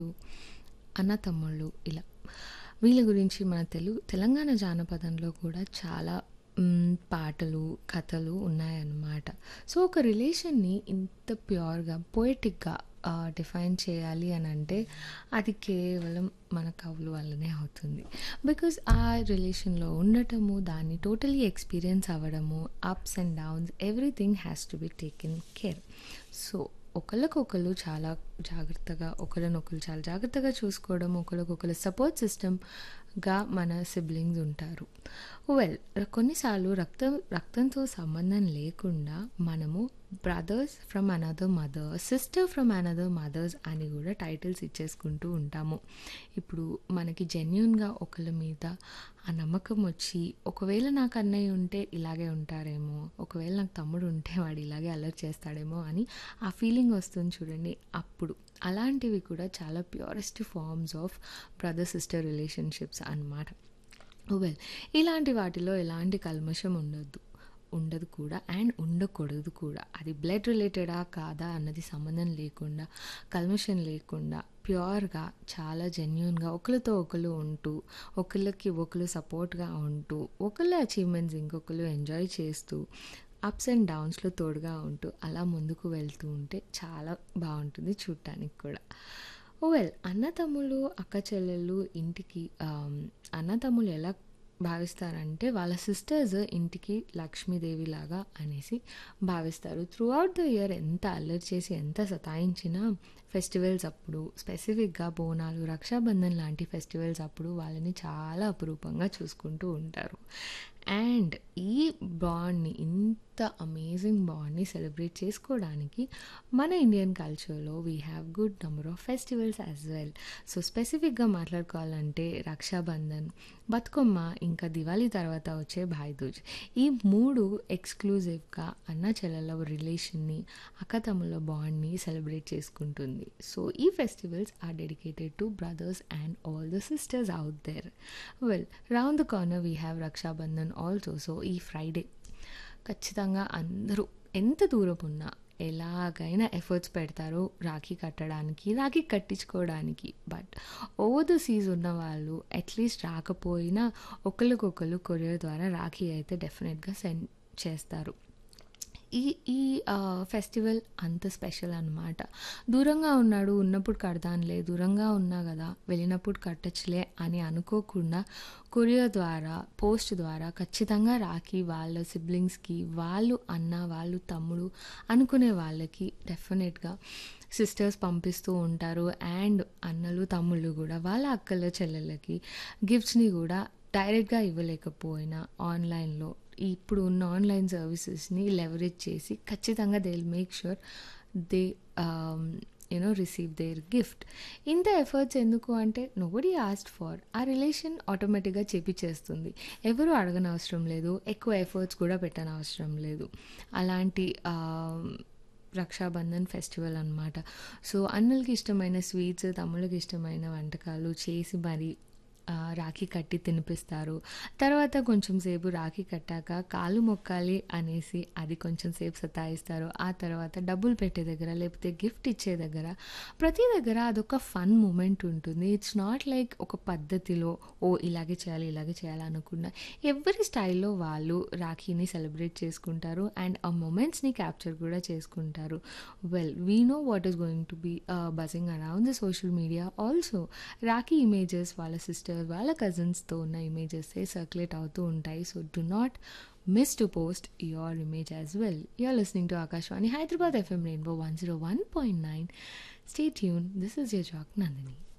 అన్న తమ్ముళ్ళు ఇలా. వీళ్ళ గురించి మన తెలుగు తెలంగాణ జానపదంలో కూడా చాలా హ్మ్, పాటలు, కథలు ఉన్నాయన్నమాట. సో, ఒక రిలేషన్‌ని ఇంత ప్యూర్‌గా, పొయెటిక్‌గా ఆహ్, డిఫైన్ చేయాలి అనంటే అది కేవలం మన కవుల వల్లనే అవుతుంది. బికాజ్ ఆ రిలేషన్‌లో ఉండటము, దాన్ని టోటల్లీ ఎక్స్‌పీరియన్స్ అవ్వడము, ups and downs everything has to be taken care. So, ఒకళ్ళకొకళ్ళు చాలా జాగ్రత్తగా, ఒకళ్ళనొకళ్ళు చాలా జాగ్రత్తగా చూసుకోవడం, ఒకళ్ళకొకళ్ళు సపోర్ట్ సిస్టమ్‌గా మన సిబ్లింగ్స్ ఉంటారు. వెల్ కొన్నిసార్లు రక్తం రక్తంతో సంబంధం లేకుండా మనము brothers from another mother, sister from another mothers అని కూడా టైటిల్స్ ఇచ్చేసుకుంటూ ఉంటాము. ఇప్పుడు మనకి జెన్యూన్‌గా ఒకళ్ళ మీద ఆ నమ్మకం వచ్చి, ఒకవేళ నాకు అన్నయ్య ఉంటే ఇలాగే ఉంటారేమో, ఒకవేళ నాకు తమ్ముడు ఉంటే వాడు ఇలాగే అల్లరి చేస్తాడేమో అని ఆ ఫీలింగ్ వస్తుంది చూడండి అప్పుడు. అలాంటివి కూడా చాలా purest forms of brother sister relationships అన్నమాట. వెల్ ఇలాంటి వాటిలో ఎలాంటి కల్మషం ఉండొద్దు. ఉండదు కూడా అండ్ ఉండకూడదు కూడా. అది బ్లడ్ రిలేటెడా కాదా అన్నది సంబంధం లేకుండా, కల్మషం లేకుండా ప్యూర్‌గా చాలా జెన్యూన్‌గా ఒకళ్ళతో ఒకళ్ళు ఉంటూ, ఒకళ్ళకి ఒకళ్ళు సపోర్ట్‌గా ఉంటూ, ఒకళ్ళ అచీవ్‌మెంట్స్ ఇంకొకళ్ళు ఎంజాయ్ చేస్తూ, అప్స్ అండ్ డౌన్స్‌లో తోడుగా ఉంటూ అలా ముందుకు వెళ్తూ ఉంటే చాలా బావుంటుంది చూడటానికి కూడా. వెల్ అన్న తమ్ముళ్ళు, అక్క చెల్లెళ్ళు ఇంటికి ఆహ్, అన్న తమ్ముళ్ళు ఎలా భావిస్తారంటే వాళ్ళ సిస్టర్స్ ఇంటికి లక్ష్మీదేవిలాగా అనేసి భావిస్తారు. త్రూ ఔట్ ద ఇయర్ ఎంత అల్లరి చేసి, ఎంత సతాయించినా ఫెస్టివల్స్ అప్పుడు స్పెసిఫిక్‌గా బోనాలు, రక్షాబంధన్ లాంటి ఫెస్టివల్స్ అప్పుడు వాళ్ళని చాలా అపురూపంగా చూసుకుంటూ ఉంటారు. అండ్ ఈ బాండ్‌ని ఇంత అమేజింగ్ బాండ్‌ని సెలబ్రేట్ చేసుకోవడానికి మన ఇండియన్ కల్చర్‌లో we have good number of festivals as well. So, స్పెసిఫిక్‌గా మాట్లాడుకోవాలంటే రక్షాబంధన్, బతుకమ్మ ఇంకా దివాళీ తర్వాత వచ్చే భాయ్ దూజ్. ఈ 3 ఎక్స్‌క్లూజివ్‌గా అన్న చెల్లెళ్ళ రిలేషన్‌ని, అక్క తమ్ముళ్ళ బాండ్‌ని సెలబ్రేట్ చేసుకుంటుంది. సో, ఈ festivals are dedicated to brothers and all the sisters out there. Well round the corner we have Raksha Bandhan also. So, ఈ ఫ్రైడే ఖచ్చితంగా అందరూ ఎంత దూరమున్నా ఎలాగైనా ఎఫర్ట్స్ పెడతారు రాఖీ కట్టడానికి, రాఖీ కట్టించుకోవడానికి. బట్ ఓవర్ ద సీస్ ఉన్నవాళ్ళు అట్‌లీస్ట్ రాకపోయినా ఒకళ్ళకొకళ్ళు కొరియర్ ద్వారా రాఖీ అయితే డెఫినిట్‌గా సెండ్ చేస్తారు. ఈ ఈ ఆహ్, ఫెస్టివల్ అంత స్పెషల్ అన్నమాట. దూరంగా ఉన్నాడు ఉన్నప్పుడు కడతానులే, దూరంగా ఉన్నా గదా వెళ్ళినప్పుడు కట్టొచ్చులే అని అనుకోకుండా కొరియర్ ద్వారా, పోస్ట్ ద్వారా ఖచ్చితంగా రాఖీ వాళ్ళ సిబ్లింగ్స్‌కి, వాళ్ళు అన్న, వాళ్ళు తమ్ముడు అనుకునే వాళ్ళకి డెఫినిట్‌గా సిస్టర్స్ పంపిస్తూ ఉంటారు. అండ్ అన్నలు, తమ్ముళ్ళు గూడా వాళ్ళ అక్కల, చెల్లెళ్ళకి గిఫ్ట్స్‌ని గూడా డైరెక్ట్‌గా ఇవ్వలేకపోయినా ఆన్‌లైన్‌లో ఇప్పుడు ఉన్న ఆన్‌లైన్ సర్వీసెస్‌ని లెవరేజ్ చేసి ఖచ్చితంగా they will make sure they ah, you know receive their gift. ఇంత ఎఫర్ట్స్ ఎందుకు అంటే నోబడీ ఆస్క్డ్ ఫర్. ఆ రిలేషన్ ఆటోమేటిక్‌గా చేపిచ్చేస్తుంది. ఎవరు అడగనవసరం లేదు. ఎక్కువ ఎఫర్ట్స్ కూడా పెట్టనవసరం లేదు. అలాంటి ఆహ్, రక్షాబంధన్ ఫెస్టివల్ అన్నమాట. సో, అన్నలకి ఇష్టమైన స్వీట్స్, తమ్ముళ్ళకి ఇష్టమైన వంటకాలు చేసి మరి ఆహ్, రాఖీ కట్టి తినిపిస్తారు. తర్వాత కొంచెం సేపు రాఖీ కట్టాక కాళ్ళు మొక్కాలి అనేసి అది కొంచెం సేపు సతాయిస్తారు. ఆ తర్వాత డబ్బులు పెట్టే దగ్గర, లేకపోతే గిఫ్ట్ ఇచ్చే దగ్గర ప్రతి దగ్గర అదొక ఫన్ మూమెంట్ ఉంటుంది. ఇట్స్ నాట్ లైక్ ఒక పద్ధతిలో ఓహ్! ఇలాగే చేయాలి, ఇలాగే చేయాలి అనకుండా ఎవరి స్టైల్‌లో వాళ్ళు రాఖీని సెలబ్రేట్ చేసుకుంటారు. అండ్ ఆ మొమెంట్స్‌ని క్యాప్చర్ కూడా చేసుకుంటారు. Well we know what is going to be ah, buzzing around the social media also. Rakhi images వాళ్ళ సిస్టర్, వాళ్ళ కజిన్స్‌తో ఉన్న ఇమేజెసే సర్క్యులేట్ అవుతూ ఉంటాయి. So, do not miss to post your image as well. You are listening to Akashvani Hyderabad FM rainbow 101.9. Stay tuned. This is your jock Nandini.